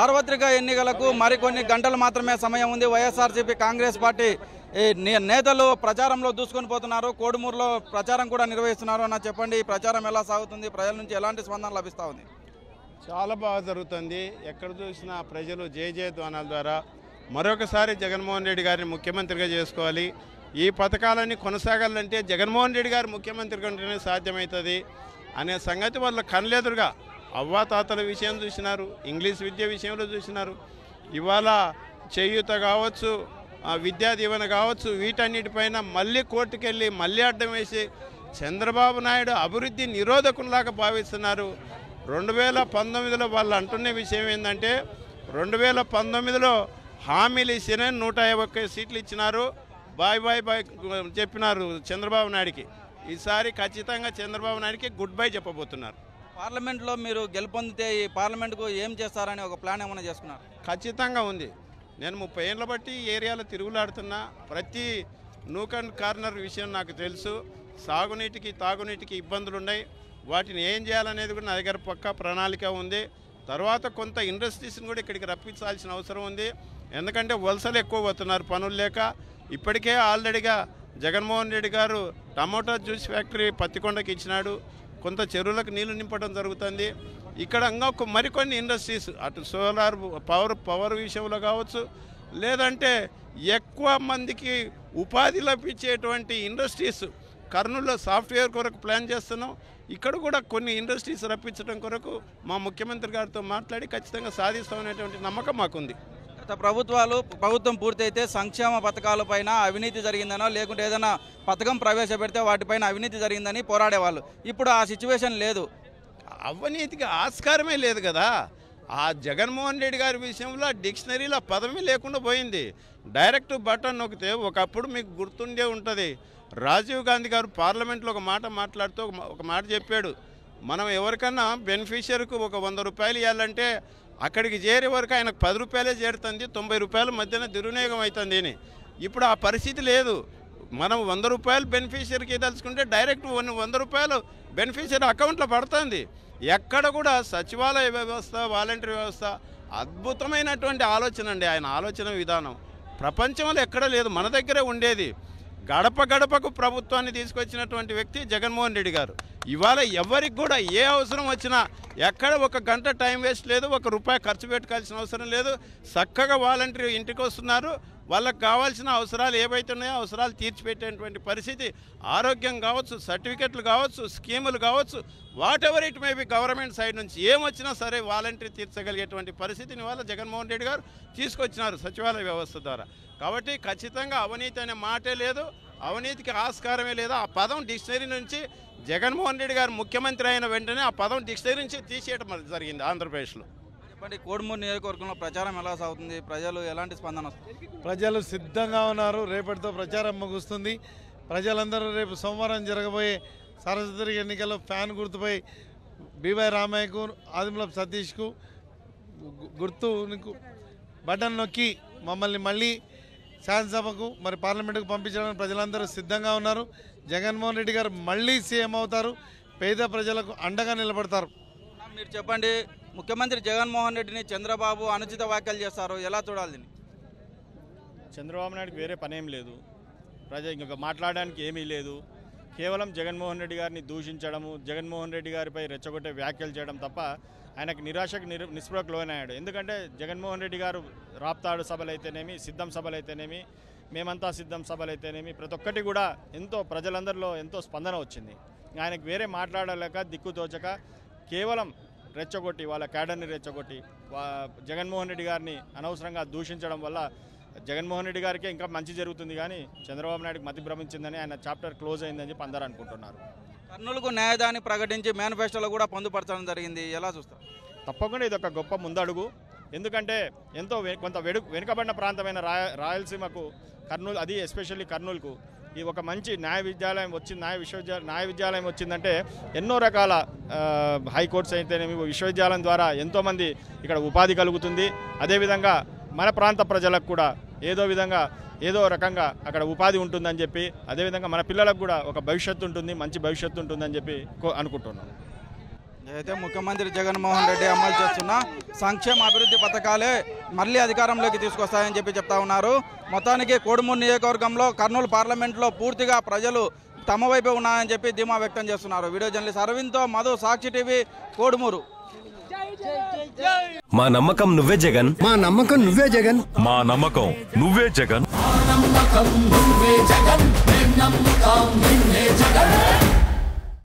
సార్వత్రిక ఎన్నికలకు మరికొన్ని గంటలు మాత్రమే సమయం ఉంది వైఎస్ఆర్సీపీ కాంగ్రెస్ పార్టీ ఈ నే- నేతలు ప్రచారంలో దూసుకొని పోతున్నారు కోడుమూరులో ప్రచారం కూడా నిర్వహిస్తున్నారు అన్న చెప్పండి ఈ ప్రచారం ఎలా సాగుతుంది ప్రజల నుంచి ఎలాంటి స్పందన లభిస్తూ ఉంది చాలా బాగా జరుగుతుంది ఎక్కడ చూసినా ప్రజలు జయ జయ ధ్వానాల ద్వారా మరొకసారి జగన్మోహన్ రెడ్డి గారిని ముఖ్యమంత్రిగా చేసుకోవాలి ఈ పథకాలన్నీ కొనసాగాలంటే జగన్మోహన్ రెడ్డి గారు ముఖ్యమంత్రిగా ఉంటేనే సాధ్యమవుతుంది అనే సంగతి వాళ్ళ కళ్ళెదురుగా అవ్వాతాతల విషయం చూసినారు ఇంగ్లీష్ విద్య విషయంలో చూసినారు ఇవాళ చేయూత కావచ్చు ఆ, విద్యా దీవెన కావచ్చు వీటన్నిటిపైన మళ్ళీ కోర్టుకెళ్ళి మళ్ళీ అడ్డం వేసి చంద్రబాబు నాయుడు అభివృద్ధి నిరోధకుల్లాగా భావిస్తున్నారు రెండు వేల పంతొమ్మిదిలో వాళ్ళు అంటున్న విషయం ఏంటంటే రెండు వేల పంతొమ్మిదిలో హామీలు ఇచ్చిన నూట యాభై ఒక్క సీట్లు ఇచ్చినారు బాయ్ బాయ్ బాయ్ చెప్పినారు చంద్రబాబు నాయుడికి ఈసారి ఖచ్చితంగా చంద్రబాబు నాయుడికి గుడ్ బై చెప్పబోతున్నారు పార్లమెంట్లో మీరు గెలుపొందితే ఈ పార్లమెంట్కు ఏం చేస్తారని ఒక ప్లాన్ ఏమైనా చేసుకున్నారు ఖచ్చితంగా ఉంది నేను ముప్పై ఏళ్ళ బట్టి ఈ ఏరియాలో తిరుగులాడుతున్నా ప్రతి నూక్ అండ్ కార్నర్ విషయం నాకు తెలుసు సాగునీటికి తాగునీటికి ఇబ్బందులు ఉన్నాయి వాటిని ఏం చేయాలనేది కూడా నా దగ్గర పక్కా ప్రణాళిక ఉంది తర్వాత కొంత ఇండస్ట్రీస్ని కూడా ఇక్కడికి రప్పించాల్సిన అవసరం ఉంది ఎందుకంటే వలసలు ఎక్కువ పోతున్నారు పనులు లేక ఇప్పటికే ఆల్రెడీగా జగన్మోహన్ రెడ్డి గారు టమోటా జ్యూస్ ఫ్యాక్టరీ పత్తికొండకి ఇచ్చినాడు కొంత చెరువులకు నీళ్లు నింపడం జరుగుతుంది ఇక్కడ ఇంకా ఒక మరికొన్ని ఇండస్ట్రీస్ అటు సోలార్ పవర్ పవర్ విషయంలో కావచ్చు లేదంటే ఎక్కువ మందికి ఉపాధి లభించేటువంటి ఇండస్ట్రీస్ కర్నూలులో సాఫ్ట్వేర్ కొరకు ప్లాన్ చేస్తున్నాం ఇక్కడ కూడా కొన్ని ఇండస్ట్రీస్ రప్పించడం కొరకు మా ముఖ్యమంత్రి గారితో మాట్లాడి ఖచ్చితంగా సాధిస్తామనేటువంటి నమ్మకం మాకుంది గత ప్రభుత్వాలు ప్రభుత్వం పూర్తయితే సంక్షేమ పథకాలపైన అవినీతి జరిగిందనో లేకుంటే ఏదైనా పథకం ప్రవేశపెడితే వాటిపైన అవినీతి జరిగిందని పోరాడేవాళ్ళు ఇప్పుడు ఆ సిచ్యువేషన్ లేదు అవినీతికి ఆస్కారమే లేదు కదా ఆ జగన్మోహన్ రెడ్డి గారి విషయంలో డిక్షనరీలో పదమే లేకుండా పోయింది డైరెక్ట్ బటన్ నొక్కితే ఒకప్పుడు మీకు గుర్తుండే ఉంటుంది రాజీవ్ గాంధీ గారు పార్లమెంట్లో ఒక మాట మాట్లాడుతూ ఒక మా- ఒక మాట చెప్పాడు మనం ఎవరికన్నా బెనిఫిషియర్కు ఒక వంద రూపాయలు ఇవ్వాలంటే అక్కడికి చేరే వరకు ఆయనకు పది రూపాయలే చేరుతుంది తొంభై రూపాయల మధ్యన దుర్వినియోగం అవుతుంది అని ఇప్పుడు ఆ పరిస్థితి లేదు మనం వంద రూపాయలు బెనిఫిషియర్కి తలుచుకుంటే డైరెక్ట్ వన్ వంద రూపాయలు బెనిఫిషియర్ అకౌంట్లో పడుతుంది ఎక్కడ కూడా సచివాలయ వ్యవస్థ వాలంటీర్ వ్యవస్థ అద్భుతమైనటువంటి ఆలోచన అండి ఆయన ఆలోచన విధానం ప్రపంచంలో ఎక్కడ లేదు మన దగ్గరే ఉండేది గడప గడపకు ప్రభుత్వాన్ని తీసుకొచ్చినటువంటి వ్యక్తి జగన్మోహన్ రెడ్డి గారు ఇవాళ ఎవరికి కూడా ఏ అవసరం వచ్చినా ఎక్కడ ఒక గంట టైం వేస్ట్ లేదు ఒక రూపాయి ఖర్చు పెట్టుకోవాల్సిన అవసరం లేదు చక్కగా వాలంటీర్ ఇంటికి వస్తున్నారు వాళ్ళకి కావాల్సిన అవసరాలు ఏవైతే ఉన్నాయో అవసరాలు తీర్చిపెట్టేటువంటి పరిస్థితి ఆరోగ్యం కావచ్చు సర్టిఫికెట్లు కావచ్చు స్కీములు కావచ్చు whatever it may be government side నుంచి ఏమొచ్చినా సరే వాలంటీర్ తీర్చగలిగేటువంటి పరిస్థితిని వాళ్ళ జగన్మోహన్ రెడ్డి గారు తీసుకొచ్చినారు సచివాలయ వ్యవస్థ ద్వారా కాబట్టి ఖచ్చితంగా అవినీతి అనే మాటే లేదు అవినీతికి ఆస్కారమే లేదు ఆ పదం డిక్షనరీ నుంచి జగన్మోహన్ రెడ్డి గారు ముఖ్యమంత్రి అయిన వెంటనే ఆ పదం డిక్షనరీ నుంచి తీసేయడం జరిగింది ఆంధ్రప్రదేశ్లో చెప్పండి కోడుమూరు నియోజకవర్గంలో ప్రచారం ఎలా సాగుతుంది ప్రజలు ఎలాంటి స్పందన వస్తుంది ప్రజలు సిద్ధంగా ఉన్నారు రేపటితో ప్రచారం ముగుస్తుంది ప్రజలందరూ రేపు సోమవారం జరగబోయే సార్వత్రిక ఎన్నికల్లో ఫ్యాన్ గుర్తుపై బీవై రామయ్యకు ఆదిమూలపు సతీష్కు గు- గుర్తుకు బటన్ నొక్కి మమ్మల్ని మళ్ళీ శాసనసభకు మరి పార్లమెంటుకు పంపించడానికి ప్రజలందరూ సిద్ధంగా ఉన్నారు జగన్మోహన్ రెడ్డి గారు మళ్ళీ సీఎం అవుతారు పేద ప్రజలకు అండగా నిలబడతారు మీరు చెప్పండి ముఖ్యమంత్రి జగన్మోహన్ రెడ్డిని చంద్రబాబు అనుచిత వ్యాఖ్యలు చేస్తారు ఎలా చూడాలి దీన్ని చంద్రబాబు నాయుడుకి వేరే పనేం లేదు ప్రజ ఇంకా మాట్లాడడానికి ఏమీ లేదు కేవలం జగన్మోహన్ రెడ్డి గారిని దూషించడము జగన్మోహన్ రెడ్డి గారిపై రెచ్చగొట్టే వ్యాఖ్యలు చేయడం తప్ప ఆయనకు నిరాశకు నిరు నిస్పృహకు లోనయ్యాడు ఎందుకంటే జగన్మోహన్ రెడ్డి గారు రాప్తాడు సభలు అయితేనేమి సిద్ధం సభలు అయితేనేమి మేమంతా సిద్ధం సభలు అయితేనేమి ప్రతి ఒక్కటి కూడా ఎంతో ప్రజలందరిలో ఎంతో స్పందన వచ్చింది ఆయనకు వేరే మాట్లాడలేక దిక్కు తోచక కేవలం రెచ్చగొట్టి వాళ్ళ క్యాడర్ని రెచ్చగొట్టి వా జగన్మోహన్ రెడ్డి గారిని అనవసరంగా దూషించడం వల్ల జగన్మోహన్ రెడ్డి గారికి ఇంకా మంచి జరుగుతుంది కానీ చంద్రబాబు నాయుడుకి మతి భ్రమించిందని ఆయన చాప్టర్ క్లోజ్ అయిందని చెప్పి అందరూ అనుకుంటున్నారు కర్నూలుకు న్యాయదాన్ని ప్రకటించి మేనిఫెస్టోలో కూడా పొందుపరచడం జరిగింది ఎలా చూస్తారు తప్పకుండా ఇది ఒక గొప్ప ముందడుగు ఎందుకంటే ఎంతో వె- కొంత వెడు వెనుకబడిన ప్రాంతమైన రాయ రాయలసీమకు కర్నూలు అది ఎస్పెషల్లీ కర్నూలుకు ఈ ఒక మంచి న్యాయ విద్యాలయం వచ్చింది న్యాయ విశ్వవిద్యాలయం న్యాయ విద్యాలయం వచ్చిందంటే ఎన్నో రకాల ఆ, హైకోర్ట్స్ అయితేనేమి విశ్వవిద్యాలయం ద్వారా ఎంతోమంది ఇక్కడ ఉపాధి కలుగుతుంది అదేవిధంగా మన ప్రాంత ప్రజలకు కూడా ఏదో విధంగా ఏదో రకంగా అక్కడ ఉపాధి ఉంటుందని చెప్పి అదేవిధంగా మన పిల్లలకు కూడా ఒక భవిష్యత్తు ఉంటుంది మంచి భవిష్యత్తు ఉంటుందని చెప్పి కో- అనుకుంటున్నాను అయితే ముఖ్యమంత్రి జగన్మోహన్ రెడ్డి అమలు చేస్తున్న సంక్షేమ అభివృద్ధి పథకాలే మళ్ళీ అధికారంలోకి తీసుకొస్తాయని చెప్పి చెప్తా ఉన్నారు మొత్తానికి కోడుమూరు నియోజకవర్గంలో కర్నూలు పార్లమెంట్లో పూర్తిగా ప్రజలు తమ వైపే ఉన్నాయని చెప్పి ధీమా వ్యక్తం చేస్తున్నారు వీడియో జర్నలిస్ట్ అరవింద్తో మధు సాక్షి టీవీ కోడుమూరు మా నమ్మకం నువ్వే జగన్ మా నమ్మకం నువ్వే జగన్ మా నమ్మకం నువ్వే జగన్ నమ్మకం నువ్వే జగన్ మేం నమ్ముతాం నిన్నే జగన్